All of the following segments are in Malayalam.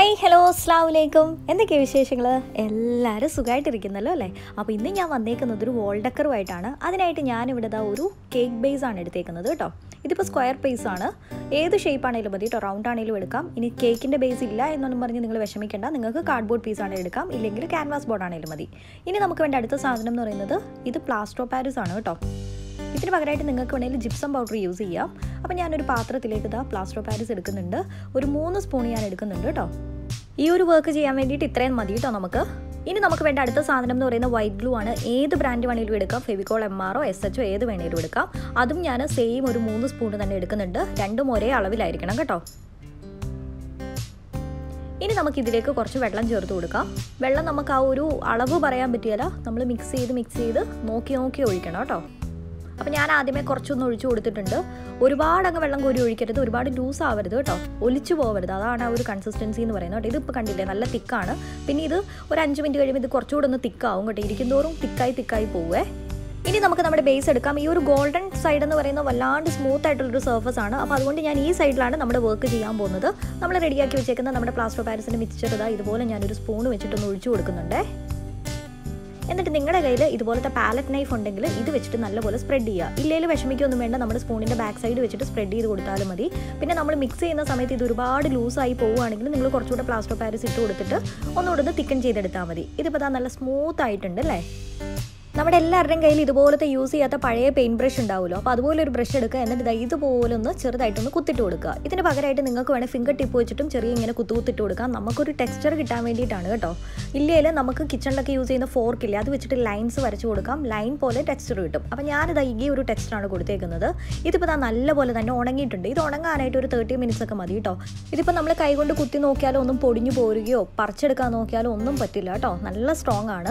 ഹായ് ഹലോ അസ്സാം വലൈക്കും എന്തൊക്കെയാണ് വിശേഷങ്ങൾ എല്ലാവരും സുഖമായിട്ടിരിക്കുന്നല്ലോ അല്ലേ അപ്പോൾ ഇന്ന് ഞാൻ വന്നേക്കുന്നത് ഒരു വോൾ ഡെക്കറുമായിട്ടാണ് അതിനായിട്ട് ഞാനിവിടെ ദാ ഒരു കേക്ക് ബേസ് ആണ് എടുത്തേക്കുന്നത് കേട്ടോ ഇതിപ്പോൾ സ്ക്വയർ ബേസ് ആണ് ഏത് ഷേപ്പ് ആണെങ്കിലും മതി കേട്ടോ റൗണ്ട് ആണെങ്കിലും എടുക്കാം ഇനി കേക്കിൻ്റെ ബേസ് ഇല്ല എന്നൊന്നും പറഞ്ഞ് നിങ്ങൾ വിഷമിക്കേണ്ട നിങ്ങൾക്ക് കാർഡ്ബോർഡ് പീസ് ആണെങ്കിലും എടുക്കാം ഇല്ലെങ്കിൽ ക്യാൻവാസ് ബോർഡ് ആണെങ്കിലും മതി ഇനി നമുക്ക് വേണ്ട അടുത്ത സാധനം എന്ന് പറയുന്നത് ഇത് പ്ലാസ്റ്റോ പാരിസ് ആണ് കേട്ടോ ഇതിന് പകരമായിട്ട് നിങ്ങൾക്ക് വേണമെങ്കിൽ ജിപ്സം പൗഡർ യൂസ് ചെയ്യാം അപ്പോൾ ഞാനൊരു പാത്രത്തിലേക്ക് ഇതാ പ്ലാസ്റ്റർ പാരിസ് എടുക്കുന്നുണ്ട് ഒരു മൂന്ന് സ്പൂൺ ഞാൻ എടുക്കുന്നുണ്ട് കേട്ടോ ഈ ഒരു വർക്ക് ചെയ്യാൻ വേണ്ടിയിട്ട് ഇത്രയും മതി കേട്ടോ നമുക്ക് ഇനി നമുക്ക് വേണ്ട അടുത്ത സാധനം എന്ന് പറയുന്നത് വൈറ്റ് ഗ്ലൂ ആണ് ഏത് ബ്രാൻഡ് വേണമെങ്കിലും എടുക്കാം ഫെവിക്കോൾ എം ആറോ എസ് എച്ചോ ഏത് വേണമെങ്കിലും എടുക്കാം അതും ഞാൻ സെയിം ഒരു മൂന്ന് സ്പൂൺ തന്നെ എടുക്കുന്നുണ്ട് രണ്ടും ഒരേ അളവിലായിരിക്കണം കേട്ടോ ഇനി നമുക്ക് ഇതിലേക്ക് കുറച്ച് വെള്ളം ചേർത്ത് കൊടുക്കാം വെള്ളം നമുക്ക് ആ ഒരു അളവ് പറയാൻ പറ്റിയല്ല നമ്മൾ മിക്സ് ചെയ്ത് മിക്സ് ചെയ്ത് നോക്കി നോക്കി ഒഴിക്കണം കേട്ടോ അപ്പോൾ ഞാൻ ആദ്യമേ കുറച്ചൊന്ന് ഒഴിച്ചു കൊടുത്തിട്ടുണ്ട് ഒരുപാട് അങ്ങ് വെള്ളം കോരി ഒഴിക്കരുത് ഒരുപാട് ലൂസ് ആവരുത് കേട്ടോ ഒലിച്ചു പോകരുത് അതാണ് ആ ഒരു കൺസിസ്റ്റൻസി എന്ന് പറയുന്നത് കേട്ടോ ഇതിപ്പോൾ കണ്ടില്ലേ നല്ല തിക്കാണ് പിന്നെ ഇത് ഒരു അഞ്ച് മിനിറ്റ് കഴിയുമ്പോൾ ഇത് കുറച്ചുകൂടെ ഒന്ന് തിക്കാവും കേട്ടോ ഇരിക്കുന്തോറും തിക്കായി തിക്കായി പോവേ ഇനി നമുക്ക് നമ്മുടെ ബേസ് എടുക്കാം ഈ ഒരു ഗോൾഡൻ സൈഡ് എന്ന് പറയുന്നത് വല്ലാണ്ട് സ്മൂത്ത് ആയിട്ടുള്ളൊരു സർഫസ് ആണ് അപ്പോൾ അതുകൊണ്ട് ഞാൻ ഈ സൈഡിലാണ് നമ്മുടെ വർക്ക് ചെയ്യാൻ പോകുന്നത് നമ്മൾ റെഡിയാക്കി വെച്ചേക്കുന്ന നമ്മുടെ പ്ലാസ്റ്റർ പാരസിൻ്റെ മിക്സ്ചർ ഇതാ ഇതുപോലെ ഞാനൊരു സ്പൂൺ വെച്ചിട്ടൊന്ന് ഒഴിച്ചു കൊടുക്കുന്നുണ്ടേ എന്നിട്ട് നിങ്ങളുടെ കയ്യിൽ ഇതുപോലത്തെ പാലറ്റ് നൈഫ് ഉണ്ടെങ്കിൽ ഇത് വെച്ചിട്ട് നല്ലപോലെ സ്പ്രെഡ് ചെയ്യുക ഇല്ലെങ്കിൽ വിഷമിക്കൊന്നും വേണ്ട നമ്മുടെ സ്പൂണിൻ്റെ ബാക്ക് സൈഡ് വെച്ചിട്ട് സ്പ്രെഡ് ചെയ്ത് കൊടുത്താലും മതി പിന്നെ നമ്മൾ മിക്സ് ചെയ്യുന്ന സമയത്ത് ഇത് ഒരുപാട് ലൂസായി പോവുകയാണെങ്കിൽ നിങ്ങൾ കുറച്ചുകൂടെ പ്ലാസ്റ്റർ പാരിസ് ഇട്ട് കൊടുത്തിട്ട് ഒന്നുകൂടെ ഒന്ന് തിക്കൻ ചെയ്തെടുത്താൽ മതി ഇതിപ്പോൾ ഇതാ നല്ല സ്മൂത്ത് ആയിട്ടുണ്ട് അല്ലേ നമ്മുടെ എല്ലാവരുടെയും കയ്യിൽ ഇതുപോലത്തെ യൂസ് ചെയ്യാത്ത പഴയ പെയിൻറ്റ് ബ്രഷ് ഉണ്ടാവുമല്ലോ അപ്പോൾ അതുപോലെ ഒരു ബ്രഷ് എടുക്കുക എന്നിട്ട് ഇതാ ഇതുപോലെ ഒന്ന് ചെറുതായിട്ടൊന്ന് കുത്തിട്ട് കൊടുക്കുക ഇതിന് പകരമായിട്ട് നിങ്ങൾക്ക് വേണേൽ ഫിംഗർ ടിപ്പ് വെച്ചിട്ടും ചെറിയ ഇങ്ങനെ കുത്തു കുത്തിട്ട് കൊടുക്കാം നമുക്കൊരു ടെക്സ്ചർ കിട്ടാൻ വേണ്ടിയിട്ടാണ് കേട്ടോ ഇല്ലെങ്കിൽ നമുക്ക് കിച്ചണിലൊക്കെ യൂസ് ചെയ്യുന്ന ഫോർക്കില്ലേ അത് വെച്ചിട്ട് ലൈൻസ് വരച്ചു കൊടുക്കാം ലൈൻ പോലെ ടെക്സ്ചർ കിട്ടും അപ്പോൾ ഞാനിതാ ഈ ഒരു ടെക്സ്ചറാണ് കൊടുത്തേക്കുന്നത് ഇതിപ്പോൾ ഇതാ നല്ലപോലെ തന്നെ ഉണങ്ങിയിട്ടുണ്ട് ഇത് ഉണങ്ങാനായിട്ട് ഒരു തേർട്ടി മിനിറ്റ്സ് ഒക്കെ മതി കേട്ടോ ഇതിപ്പോൾ നമ്മൾ കൈകൊണ്ട് കുത്തി നോക്കിയാലോ ഒന്നും പൊടിഞ്ഞു പോരുകയോ പറിച്ചെടുക്കാൻ നോക്കിയാലോ ഒന്നും പറ്റില്ല കേട്ടോ നല്ല സ്ട്രോങ് ആണ്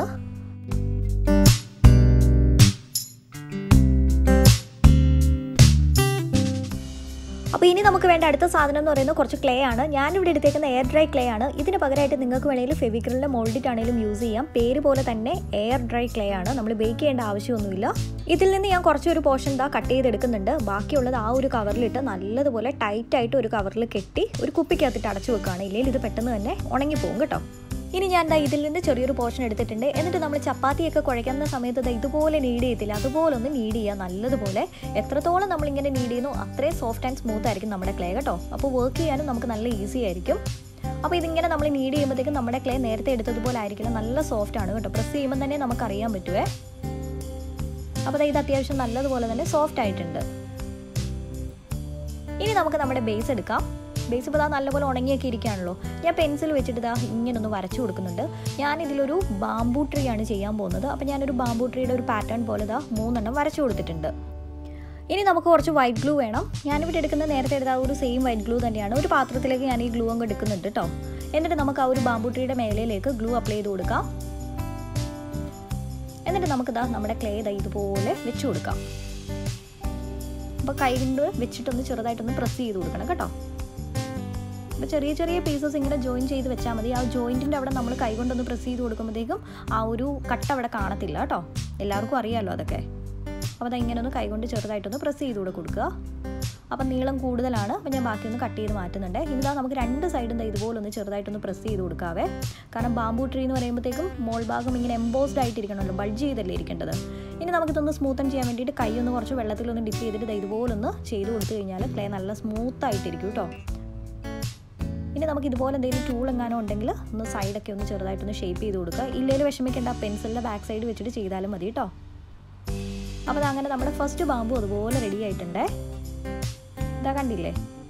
അപ്പോൾ ഇനി നമുക്ക് വേണ്ട അടുത്ത സാധനം എന്ന് പറയുന്നത് കുറച്ച് ക്ലേ ആണ് ഞാനിവിടെ എടുത്തേക്കുന്ന എയർ ഡ്രൈ ക്ലേ ആണ് ഇതിന് പകരമായിട്ട് നിങ്ങൾക്ക് വേണമെങ്കിൽ ഫെവിക്രിലിൻ്റെ മോൾഡിറ്റ് ആണെങ്കിലും യൂസ് ചെയ്യാം പേര് പോലെ തന്നെ എയർ ഡ്രൈ ക്ലേ ആണ് നമ്മൾ ബേക്ക് ചെയ്യേണ്ട ആവശ്യമൊന്നുമില്ല ഇതിൽ നിന്ന് ഞാൻ കുറച്ചൊരു പോർഷൻ ഇതാ കട്ട് ചെയ്തെടുക്കുന്നുണ്ട് ബാക്കിയുള്ളത് ആ ഒരു കവറിലിട്ട് നല്ലതുപോലെ ടൈറ്റായിട്ട് ഒരു കവറിൽ കെട്ടി ഒരു കുപ്പിക്കകത്തിട്ട് അടച്ചു വെക്കുകയാണ് ഇല്ലെങ്കിൽ ഇത് പെട്ടെന്ന് തന്നെ ഉണങ്ങിപ്പോകും കേട്ടോ ഇനി ഞാൻ ദാ ഇതിൽ നിന്ന് ചെറിയൊരു പോർഷൻ എടുത്തിട്ടുണ്ട് എന്നിട്ട് നമ്മൾ ചപ്പാത്തിയൊക്കെ കുഴയ്ക്കുന്ന സമയത്ത് ദാ ഇതുപോലെ നീഡ് ചെയ്യത്തില്ല അതുപോലെ ഒന്ന് നീഡ് ചെയ്യുക നല്ലതുപോലെ എത്രത്തോളം നമ്മളിങ്ങനെ നീഡ് ചെയ്യുന്നു അത്രയും സോഫ്റ്റ് ആൻഡ് സ്മൂത്ത് ആയിരിക്കും നമ്മുടെ ക്ലേ കേട്ടോ അപ്പോൾ വർക്ക് ചെയ്യാനും നമുക്ക് നല്ല ഈസി ആയിരിക്കും അപ്പോൾ ഇതിങ്ങനെ നമ്മൾ നീഡ് ചെയ്യുമ്പോഴത്തേക്കും നമ്മുടെ ക്ലേ നേരത്തെ എടുത്തതുപോലെ ആയിരിക്കില്ല നല്ല സോഫ്റ്റ് ആണ് കേട്ടോ പ്രസ് ചെയ്യുമ്പോൾ തന്നെ നമുക്ക് അറിയാൻ പറ്റുമേ അപ്പോൾ ഇത് അത്യാവശ്യം നല്ലതുപോലെ തന്നെ സോഫ്റ്റ് ആയിട്ടുണ്ട് ഇനി നമുക്ക് നമ്മുടെ ബേസ് എടുക്കാം ബേസ് ഇപ്പോൾ ഇതാ നല്ലപോലെ ഉണങ്ങിയൊക്കെ ഇരിക്കുകയാണല്ലോ ഞാൻ പെൻസിൽ വെച്ചിട്ട് ഇതാ ഇങ്ങനെ ഒന്ന് വരച്ചു കൊടുക്കുന്നുണ്ട് ഞാൻ ഇതിലൊരു ബാംബൂ ട്രീ ആണ് ചെയ്യാൻ പോകുന്നത് അപ്പോൾ ഞാനൊരു ബാംബൂ ട്രീയുടെ ഒരു പാറ്റേൺ പോലെ ഇതാ മൂന്നെണ്ണം വരച്ചു കൊടുത്തിട്ടുണ്ട് ഇനി നമുക്ക് കുറച്ച് വൈറ്റ് ഗ്ലൂ വേണം ഞാനിവിടെ എടുക്കുന്ന നേരത്തെ എടുത്ത ആ ഒരു സെയിം വൈറ്റ് ഗ്ലൂ തന്നെയാണ് ഒരു പാത്രത്തിലേക്ക് ഞാൻ ഈ ഗ്ലൂ അങ്ങ് എടുക്കുന്നുണ്ട് കേട്ടോ എന്നിട്ട് നമുക്ക് ആ ഒരു ബാംബൂ ട്രീയുടെ മേലയിലേക്ക് ഗ്ലൂ അപ്ലൈ ചെയ്ത് കൊടുക്കാം എന്നിട്ട് നമുക്കിതാ നമ്മുടെ ക്ലേ ഇതാ ഇതുപോലെ വെച്ച് കൊടുക്കാം അപ്പോൾ കൈ കൊണ്ട് വെച്ചിട്ടൊന്ന് ചെറുതായിട്ടൊന്ന് പ്രസ് ചെയ്ത് കൊടുക്കണം കേട്ടോ അപ്പോൾ ചെറിയ ചെറിയ പീസസ് ഇങ്ങനെ ജോയിൻ ചെയ്ത് വെച്ചാൽ മതി ആ ജോയിൻറ്റിൻ്റെ അവിടെ നമ്മൾ കൈകൊണ്ടൊന്ന് പ്രസ് ചെയ്ത് കൊടുക്കുമ്പോഴത്തേക്കും ആ ഒരു കട്ട് അവിടെ കാണത്തില്ല കേട്ടോ എല്ലാവർക്കും അറിയാമല്ലോ അതൊക്കെ അപ്പോൾ അത് ഇങ്ങനെ ഒന്ന് കൈകൊണ്ട് ചെറുതായിട്ടൊന്ന് പ്രസ് ചെയ്ത് കൂടെ കൊടുക്കുക അപ്പം നീളം കൂടുതലാണ് അപ്പോൾ ഞാൻ ബാക്കിയൊന്ന് കട്ട് ചെയ്ത് മാറ്റുന്നുണ്ട് ഇതാ നമുക്ക് രണ്ട് സൈഡും ഇതുപോലെ ഒന്ന് ചെറുതായിട്ടൊന്ന് പ്രസ് ചെയ്ത് കൊടുക്കാവേ കാരണം ബാംബൂ ട്രീ എന്ന് പറയുമ്പോഴത്തേക്കും മോൾ ഭാഗം ഇങ്ങനെ എംബോസ്ഡ് ആയിട്ടിരിക്കണമല്ലോ ബൾജ് ചെയ്തല്ലേ ഇരിക്കേണ്ടത് ഇനി നമുക്കിതൊന്ന് സ്മൂത്തൻ ചെയ്യാൻ വേണ്ടിയിട്ട് കൈ ഒന്ന് കുറച്ച് വെള്ളത്തിലൊന്ന് ഡിപ്പ് ചെയ്തിട്ട് ഇതുപോലൊന്ന് ചെയ്ത് കൊടുത്തു കഴിഞ്ഞാൽ ക്ലേ നല്ല സ്മൂത്ത് ആയിട്ടിരിക്കും കേട്ടോ ഇനി നമുക്ക് ഇതുപോലെ എന്തെങ്കിലും ടൂൾ എങ്ങാനോ ഉണ്ടെങ്കിൽ ഒന്ന് സൈഡൊക്കെ ഒന്ന് ചെറുതായിട്ടൊന്ന് ഷേപ്പ് ചെയ്ത് കൊടുക്കുക ഇല്ലെങ്കിൽ വിഷമിക്കേണ്ട പെൻസിലിൻ്റെ ബാക്ക് സൈഡ് വെച്ചിട്ട് ചെയ്താലും മതി കേട്ടോ അപ്പോൾ അതങ്ങനെ നമ്മുടെ ഫസ്റ്റ് ബാമ്പു അതുപോലെ റെഡി ആയിട്ടുണ്ടേ ഇതാ കണ്ടില്ലേ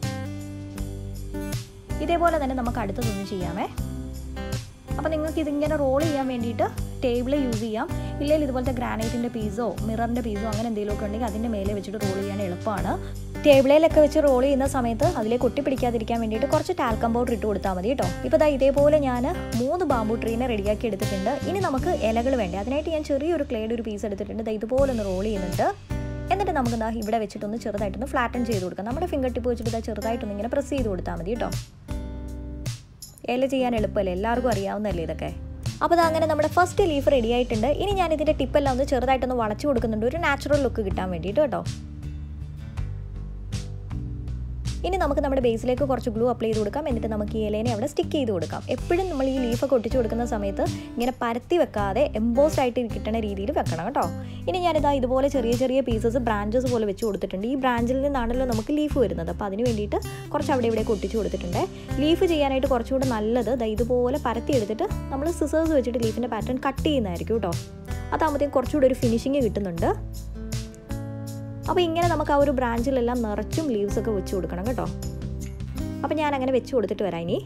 ഇതേപോലെ തന്നെ നമുക്ക് അടുത്തതൊന്ന് ചെയ്യാമേ അപ്പോൾ നിങ്ങൾക്ക് ഇതിങ്ങനെ റോൾ ചെയ്യാൻ വേണ്ടിയിട്ട് ടേബിൾ യൂസ് ചെയ്യാം ഇല്ലെങ്കിൽ ഇതുപോലത്തെ ഗ്രാനൈറ്റിൻ്റെ പീസോ മിററിൻ്റെ പീസോ അങ്ങനെ എന്തെങ്കിലുമൊക്കെ ഉണ്ടെങ്കിൽ അതിൻ്റെ മേലെ വെച്ചിട്ട് റോൾ ചെയ്യാൻ എളുപ്പമാണ് ടേബിളിലൊക്കെ വെച്ച് റോൾ ചെയ്യുന്ന സമയത്ത് അതിലേക്ക് ഒട്ടിപ്പിടിക്കാതിരിക്കാൻ വേണ്ടിയിട്ട് കുറച്ച് ടാൽക്കം പൗഡർ ഇട്ട് കൊടുത്താൽ മതി കേട്ടോ ഇപ്പോൾ ദാ ഇതേപോലെ ഞാൻ മൂന്ന് ബാമ്പു ട്രീനെ റെഡിയാക്കി എടുത്തിട്ടുണ്ട് ഇനി നമുക്ക് ഇലകൾ വേണ്ടേ അതിനായിട്ട് ഞാൻ ചെറിയൊരു ക്ലേഡ് ഒരു പീസ് എടുത്തിട്ടുണ്ട് ദാ ഇതുപോലെ ഒന്ന് റോൾ ചെയ്യുന്നുണ്ട് എന്നിട്ട് നമുക്ക് ദാ ഇവിടെ വെച്ചിട്ടൊന്ന് ചെറുതായിട്ടൊന്ന് ഫ്ലാറ്റൺ ചെയ്ത് കൊടുക്കാം നമ്മുടെ ഫിംഗർ ടിപ്പ് വെച്ചിട്ട് ദാ ചെറുതായിട്ടൊന്ന് ഇങ്ങനെ പ്രസ് ചെയ്ത് കൊടുത്താൽ മതി കേട്ടോ ഇല ചെയ്യാൻ എളുപ്പമല്ലേ എല്ലാവർക്കും അറിയാവുന്നല്ലേ ഇതൊക്കെ അപ്പോൾ അങ്ങനെ നമ്മുടെ ഫസ്റ്റ് ലീഫ് റെഡി ആയിട്ടുണ്ട് ഇനി ഞാൻ ഇതിൻ്റെ ടിപ്പെല്ലാം ഒന്ന് ചെറുതായിട്ടൊന്ന് വളച്ചു കൊടുക്കുന്നുണ്ട് ഒരു നാച്ചുറൽ ലുക്ക് കിട്ടാൻ വേണ്ടിയിട്ട് കേട്ടോ ഇനി നമുക്ക് നമ്മുടെ ബേസിലേക്ക് കുറച്ച് ഗ്ലൂ അപ്ലൈ ചെയ്ത് കൊടുക്കാം എന്നിട്ട് നമുക്ക് ഈ ഇലേനെ അവിടെ സ്റ്റിക്ക് ചെയ്ത് കൊടുക്കാം എപ്പോഴും നമ്മൾ ഈ ലീഫൊക്കെ ഒട്ടിച്ച് കൊടുക്കുന്ന സമയത്ത് ഇങ്ങനെ പരത്തി വെക്കാതെ എംബോസ്ഡ് ആയിട്ട് കിട്ടുന്ന രീതിയിൽ വെക്കണം കേട്ടോ ഇനി ഞാനിതാ ഇതുപോലെ ചെറിയ ചെറിയ പീസസ് ബ്രാഞ്ചസ് പോലെ വെച്ച് കൊടുത്തിട്ടുണ്ട് ഈ ബ്രാഞ്ചിൽ നിന്നാണല്ലോ നമുക്ക് ലീഫ് വരുന്നത് അപ്പോൾ അതിന് വേണ്ടിയിട്ട് കുറച്ച് അവിടെ ഇവിടെ ഒട്ടിച്ച് കൊടുത്തിട്ടുണ്ട് ലീഫ് ചെയ്യാനായിട്ട് കുറച്ചുകൂടെ നല്ലത് ദാ ഇതുപോലെ പരത്തി എടുത്തിട്ട് നമ്മൾ സിസേഴ്സ് വെച്ചിട്ട് ലീഫിൻ്റെ പാറ്റേൺ കട്ട് ചെയ്യുന്നതായിരിക്കും കേട്ടോ അതാകുമ്പോഴത്തേക്കും കുറച്ചുകൂടി ഒരു ഫിനിഷിങ് കിട്ടുന്നുണ്ട് അപ്പോൾ ഇങ്ങനെ നമുക്ക് ആ ഒരു ബ്രാഞ്ചിലെല്ലാം നിറച്ചും ലീവ്സ് ഒക്കെ വെച്ച് കൊടുക്കണം കേട്ടോ അപ്പോൾ ഞാൻ അങ്ങനെ വെച്ച് കൊടുത്തിട്ട് വരാം ഇനി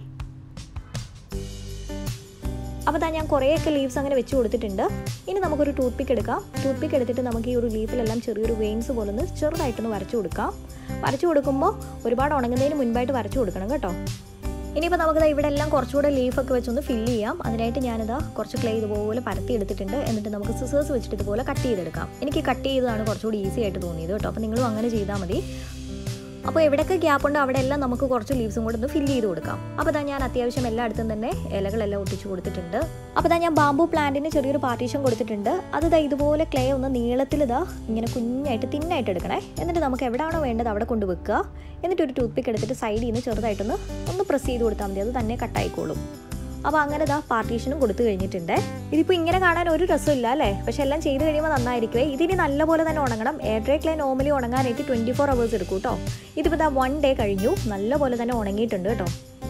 അപ്പോൾ താ ഞാൻ കുറേയൊക്കെ ലീവ്സ് അങ്ങനെ വെച്ച് കൊടുത്തിട്ടുണ്ട് ഇനി നമുക്കൊരു ടൂത്ത് പിക്ക് എടുക്കാം ടൂത്ത് പിക്ക് എടുത്തിട്ട് നമുക്ക് ഈ ഒരു ലീഫിലെല്ലാം ചെറിയൊരു വെയിൻസ് പോലെ ഒന്ന് ചെറുതായിട്ടൊന്ന് വരച്ചു കൊടുക്കാം വരച്ചു കൊടുക്കുമ്പോൾ ഒരുപാട് ഉണങ്ങുന്നതിന് മുൻപായിട്ട് വരച്ചു കൊടുക്കണം കേട്ടോ ഇനിയിപ്പോൾ നമുക്കിത് ഇവിടെ എല്ലാം കുറച്ചുകൂടെ ലീഫൊക്കെ വെച്ചൊന്ന് ഫില്ല് ചെയ്യാം അതിനായിട്ട് ഞാനിതാ കുറച്ച് ക്ലേ ഇതുപോലെ പരത്തി എടുത്തിട്ടുണ്ട് എന്നിട്ട് നമുക്ക് സിസേഴ്സ് വെച്ചിട്ട് ഇതുപോലെ കട്ട് ചെയ്തെടുക്കാം എനിക്ക് കട്ട് ചെയ്തതാണ് കുറച്ചുകൂടി ഈസി ആയിട്ട് തോന്നിയത് കേട്ടോ അപ്പോൾ നിങ്ങളും അങ്ങനെ ചെയ്താൽ മതി അപ്പോൾ എവിടെയൊക്കെ ഗ്യാപ്പ് ഉണ്ടോ അവിടെ എല്ലാം നമുക്ക് കുറച്ച് ലീവ്സും കൂടെ ഒന്ന് ഫില്ല് ചെയ്ത് കൊടുക്കാം അപ്പോൾ ഇതാ ഞാൻ അത്യാവശ്യം എല്ലായിടത്തും തന്നെ ഇലകളെല്ലാം ഒട്ടിച്ച് കൊടുത്തിട്ടുണ്ട് അപ്പോൾ ഇതാ ഞാൻ ബാമ്പു പ്ലാന്റിന് ചെറിയൊരു പാർട്ടീഷൻ കൊടുത്തിട്ടുണ്ട് അത് ഇതാ ഇതുപോലെ ക്ലേ ഒന്ന് നീളത്തിൽ ഇതാ ഇങ്ങനെ കുഞ്ഞായിട്ട് തിന്നായിട്ട് എടുക്കണേ എന്നിട്ട് നമുക്ക് എവിടെയാണോ വേണ്ടത് അവിടെ കൊണ്ട് വെക്കുക എന്നിട്ട് ഒരു ടൂത്ത് പിക്ക് എടുത്തിട്ട് സൈഡിൽ നിന്ന് ചെറുതായിട്ടൊന്ന് ഒന്ന് പ്രസ് ചെയ്ത് കൊടുത്താൽ മതി അത് തന്നെ കട്ടായിക്കോളും അപ്പോൾ അങ്ങനെ ഇതാ പാർട്ടീഷനും കൊടുത്തു കഴിഞ്ഞിട്ടുണ്ട് ഇതിപ്പോൾ ഇങ്ങനെ കാണാൻ ഒരു രസമില്ല അല്ലേ പക്ഷെ എല്ലാം ചെയ്ത് കഴിയുമ്പോൾ നന്നായിരിക്കുമേ ഇതിനി നല്ലപോലെ തന്നെ ഉണങ്ങണം എയർ ഡ്രൈ ക്ലേ നോർമലി ഉണങ്ങാനായിട്ട് ട്വൻറ്റി ഫോർ അവേഴ്സ് എടുക്കും കേട്ടോ ഇതിപ്പോൾ ഇതാ വൺ ഡേ കഴിഞ്ഞു നല്ലപോലെ തന്നെ ഉണങ്ങിയിട്ടുണ്ട് കേട്ടോ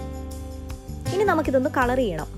ഇനി നമുക്കിതൊന്ന് കളർ ചെയ്യണം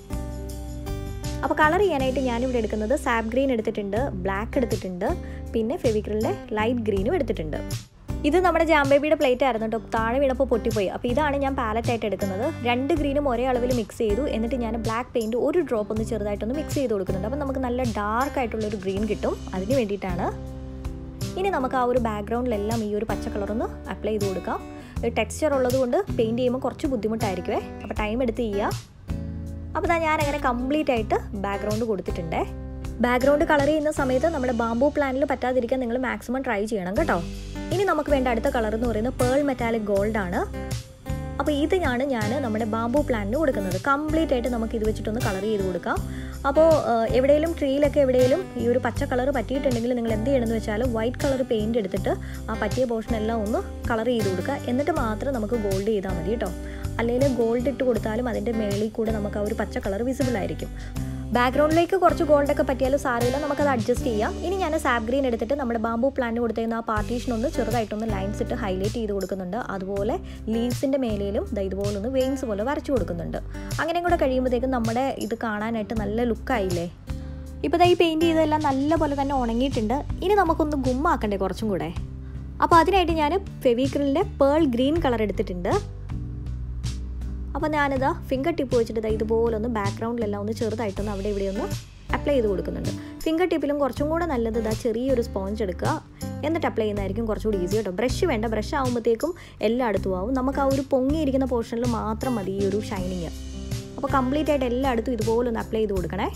അപ്പോൾ കളർ ചെയ്യാനായിട്ട് ഞാനിവിടെ എടുക്കുന്നത് സാബ് ഗ്രീൻ എടുത്തിട്ടുണ്ട് ബ്ലാക്ക് എടുത്തിട്ടുണ്ട് പിന്നെ ഫെവിക്രിലിൻ്റെ ലൈറ്റ് ഗ്രീനും എടുത്തിട്ടുണ്ട് ഇത് നമ്മുടെ ജാംബേബിയുടെ പ്ലേറ്റ് ആയിരുന്നു കേട്ടോ താഴെ വീണപ്പോൾ പൊട്ടിപ്പോയി അപ്പോൾ ഇതാണ് ഞാൻ പാലറ്റ് ആയിട്ട് എടുക്കുന്നത് രണ്ട് ഗ്രീനും ഒരേ അളവിൽ മിക്സ് ചെയ്തു എന്നിട്ട് ഞാൻ ബ്ലാക്ക് പെയിൻറ്റ് ഒരു ഡ്രോപ്പ് ഒന്ന് ചെറുതായിട്ടൊന്ന് മിക്സ് ചെയ്ത് കൊടുക്കുന്നുണ്ട് അപ്പോൾ നമുക്ക് നല്ല ഡാർക്ക് ആയിട്ടുള്ള ഒരു ഗ്രീൻ കിട്ടും അതിന് വേണ്ടിയിട്ടാണ് ഇനി നമുക്ക് ആ ഒരു ബാക്ക്ഗ്രൗണ്ടിലെല്ലാം ഈ ഒരു പച്ച കളറൊന്ന് അപ്ലൈ ചെയ്ത് കൊടുക്കാം ടെക്സ്ചർ ഉള്ളതുകൊണ്ട് പെയിൻറ്റ് ചെയ്യുമ്പോൾ കുറച്ച് ബുദ്ധിമുട്ടായിരിക്കുമേ അപ്പോൾ ടൈം എടുത്ത് ചെയ്യുക അപ്പോൾ ഞാൻ അങ്ങനെ കംപ്ലീറ്റ് ആയിട്ട് ബാക്ക്ഗ്രൗണ്ട് കൊടുത്തിട്ടുണ്ടേ ബാക്ക്ഗ്രൗണ്ട് കളർ ചെയ്യുന്ന സമയത്ത് നമ്മുടെ ബാംബു പ്ലാനിൽ പറ്റാതിരിക്കാൻ നിങ്ങൾ മാക്സിമം ട്രൈ ചെയ്യണം കേട്ടോ ഇനി നമുക്ക് വേണ്ട അടുത്ത കളർ എന്ന് പറയുന്നത് പേൾ മെറ്റാലിക് ഗോൾഡ് ആണ് അപ്പോൾ ഇതാണ് ഞാൻ നമ്മുടെ ബാംബു പ്ലാന്റിന് കൊടുക്കുന്നത് കംപ്ലീറ്റ് ആയിട്ട് നമുക്ക് ഇത് വെച്ചിട്ടൊന്ന് കളർ ചെയ്ത് കൊടുക്കാം അപ്പോൾ എവിടെയെങ്കിലും ട്രീയിലൊക്കെ എവിടെയെങ്കിലും ഈ ഒരു പച്ച കളർ പറ്റിയിട്ടുണ്ടെങ്കിൽ നിങ്ങൾ എന്ത് ചെയ്യണമെന്ന് വെച്ചാൽ വൈറ്റ് കളർ പെയിൻറ് എടുത്തിട്ട് ആ പറ്റിയ പോർഷൻ എല്ലാം ഒന്ന് കളർ ചെയ്ത് കൊടുക്കുക എന്നിട്ട് മാത്രം നമുക്ക് ഗോൾഡ് ചെയ്താൽ മതി കേട്ടോ അല്ലെങ്കിൽ ഗോൾഡ് ഇട്ട് കൊടുത്താലും അതിൻ്റെ മേളിൽ കൂടെ നമുക്ക് ആ ഒരു പച്ച കളർ വിസിബിൾ ആയിരിക്കും ബാക്ക്ഗ്രൗണ്ടിലേക്ക് കുറച്ച് ഗോൾഡൊക്കെ പറ്റിയാലും സാരമില്ല നമുക്കത് അഡ്ജസ്റ്റ് ചെയ്യാം ഇനി ഞാൻ സാബ് ഗ്രീൻ എടുത്തിട്ട് നമ്മുടെ ബാംബു പ്ലാന്റ് കൊടുത്തിരുന്ന ആ പാർട്ടീഷൻ ഒന്ന് ചെറുതായിട്ടൊന്ന് ലൈൻസ് ഇട്ട് ഹൈലൈറ്റ് ചെയ്ത് കൊടുക്കുന്നുണ്ട് അതുപോലെ ലീവ്സിൻ്റെ മേലേലും ദാ ഇതുപോലെ ഒന്ന് വെയിൻസ് പോലെ വരച്ചു കൊടുക്കുന്നുണ്ട് അങ്ങനെയും കൂടെ കഴിയുമ്പോഴത്തേക്കും നമ്മുടെ ഇത് കാണാനായിട്ട് നല്ല ലുക്കായില്ലേ ഇപ്പോൾ ഈ പെയിൻറ് ചെയ്തതെല്ലാം നല്ല പോലെ തന്നെ ഉണങ്ങിയിട്ടുണ്ട് ഇനി നമുക്കൊന്ന് ഗുമ്മാക്കണ്ടേ കുറച്ചും കൂടെ അപ്പോൾ അതിനായിട്ട് ഞാൻ ഫെവിക്രിലിൻ്റെ പേൾ ഗ്രീൻ കളർ എടുത്തിട്ടുണ്ട് അപ്പോൾ ഞാനിതാ ഫിംഗർ ടിപ്പ് വെച്ചിട്ട് ഇതാ ഇതുപോലെ ഒന്ന് ബാക്ക്ഗ്രൗണ്ടിലെല്ലാം ഒന്ന് ചെറുതായിട്ടൊന്ന് അവിടെ ഇവിടെ ഒന്ന് അപ്ലൈ ചെയ്ത് കൊടുക്കുന്നുണ്ട് ഫിംഗർ ടിപ്പിലും കുറച്ചും കൂടെ നല്ലത് ഇതാ ചെറിയൊരു സ്പോഞ്ച് എടുക്കുക എന്നിട്ട് അപ്ലൈ ചെയ്യുന്നതായിരിക്കും കുറച്ചുകൂടി ഈസി കേട്ടോ ബ്രഷ് വേണ്ട ബ്രഷ് ആകുമ്പോഴത്തേക്കും എല്ലായിടത്തും ആവും നമുക്ക് ആ ഒരു പൊങ്ങിയിരിക്കുന്ന പോർഷനിൽ മാത്രം മതി ഈ ഒരു ഷൈനിങ് അപ്പോൾ കംപ്ലീറ്റ് ആയിട്ട് എല്ലായിടത്തും ഇതുപോലെ ഒന്ന് അപ്ലൈ ചെയ്ത് കൊടുക്കണേ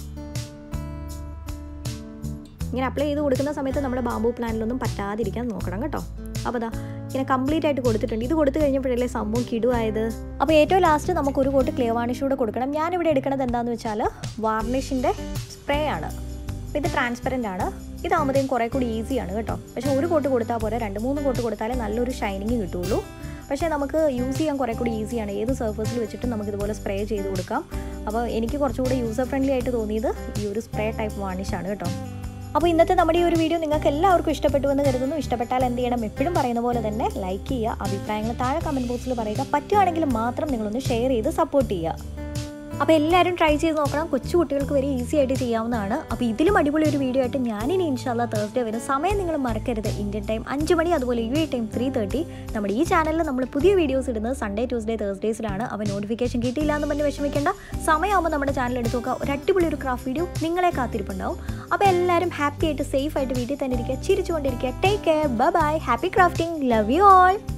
ഇങ്ങനെ അപ്ലൈ ചെയ്ത് കൊടുക്കുന്ന സമയത്ത് നമ്മുടെ ബാമ്പു പ്ലാനിലൊന്നും പറ്റാതിരിക്കാൻ നോക്കണം കേട്ടോ അപ്പോൾ ദാ ഇങ്ങനെ കംപ്ലീറ്റ് ആയിട്ട് കൊടുത്തിട്ടുണ്ട് ഇത് കൊടുത്തു കഴിഞ്ഞപ്പോഴല്ലേ സംഭവം കിടുവായത് അപ്പോൾ ഏറ്റവും ലാസ്റ്റ് നമുക്ക് ഒരു കോട്ട് ക്ലിയർ വാർണിഷ് കൂടെ കൊടുക്കണം ഞാനിവിടെ എടുക്കുന്നത് എന്താണെന്ന് വെച്ചാൽ വാർണിഷിൻ്റെ സ്പ്രേ ആണ് അപ്പോൾ ഇത് ട്രാൻസ്പെറൻ്റ് ആണ് ഇതാകുമ്പോഴത്തേക്കും കുറേ കൂടി ഈസിയാണ് കേട്ടോ പക്ഷേ ഒരു കോട്ട് കൊടുത്താൽ പോരെ രണ്ട് മൂന്ന് കോട്ട് കൊടുത്താലേ നല്ലൊരു ഷൈനിങ് കിട്ടുള്ളൂ പക്ഷേ നമുക്ക് യൂസ് ചെയ്യാൻ കുറേ കൂടി ഈസിയാണ് ഏത് സർഫസിൽ വെച്ചിട്ട് നമുക്ക് ഇതുപോലെ സ്പ്രേ ചെയ്ത് കൊടുക്കാം അപ്പോൾ എനിക്ക് കുറച്ചുകൂടി യൂസർ ഫ്രണ്ട്ലി ആയിട്ട് തോന്നിയത് ഈ ഒരു സ്പ്രേ ടൈപ്പ് വാർണിഷാണ് കേട്ടോ അപ്പോൾ ഇന്നത്തെ നമ്മുടെ ഈ ഒരു വീഡിയോ നിങ്ങൾക്ക് എല്ലാവർക്കും ഇഷ്ടപ്പെട്ടു എന്ന് കരുതുന്നു ഇഷ്ടപ്പെട്ടാൽ എന്ത് ചെയ്യണം എപ്പോഴും പറയുന്ന പോലെ തന്നെ ലൈക്ക് ചെയ്യുക അഭിപ്രായങ്ങൾ താഴെ കമൻറ്റ് ബോക്സിൽ പറയുക പറ്റുകയാണെങ്കിൽ മാത്രം നിങ്ങളൊന്ന് ഷെയർ ചെയ്ത് സപ്പോർട്ട് ചെയ്യുക അപ്പോൾ എല്ലാവരും ട്രൈ ചെയ്ത് നോക്കണം കൊച്ചു കുട്ടികൾക്ക് വരെ ഈസി ആയിട്ട് ചെയ്യാവുന്നതാണ് അപ്പോൾ ഇതിലും അടിപൊളി ഒരു വീഡിയോ ആയിട്ട് ഞാനിനി ഇൻഷാല്ല തേഴ്സ്ഡേ വരും സമയം നിങ്ങൾ മറക്കരുത് ഇന്ത്യൻ ടൈം അഞ്ച് മണി അതുപോലെ U A time three thirty നമ്മുടെ ഈ ചാനലിൽ നമ്മൾ പുതിയ വീഡിയോസ് ഇടുന്നത് സൺഡേ ട്യൂസ്ഡേ തേഴ്സ്ഡേസിലാണ് അപ്പോൾ നോട്ടിഫിക്കേഷൻ കിട്ടിയില്ല എന്ന് പറഞ്ഞ് വിഷമിക്കേണ്ട സമയമാകുമ്പോൾ നമ്മുടെ ചാനൽ എടുത്ത് നോക്കുക ഒരു അടിപൊളി ഒരു ക്രാഫ്റ്റ് വീഡിയോ നിങ്ങളെ കാത്തിരിപ്പുണ്ടാവും അപ്പോൾ എല്ലാവരും ഹാപ്പി ആയിട്ട് സേഫ് ആയിട്ട് വീട്ടിൽ തന്നെ ഇരിക്കുക ചിരിച്ചുകൊണ്ടിരിക്കുക take care bye bye happy crafting love you all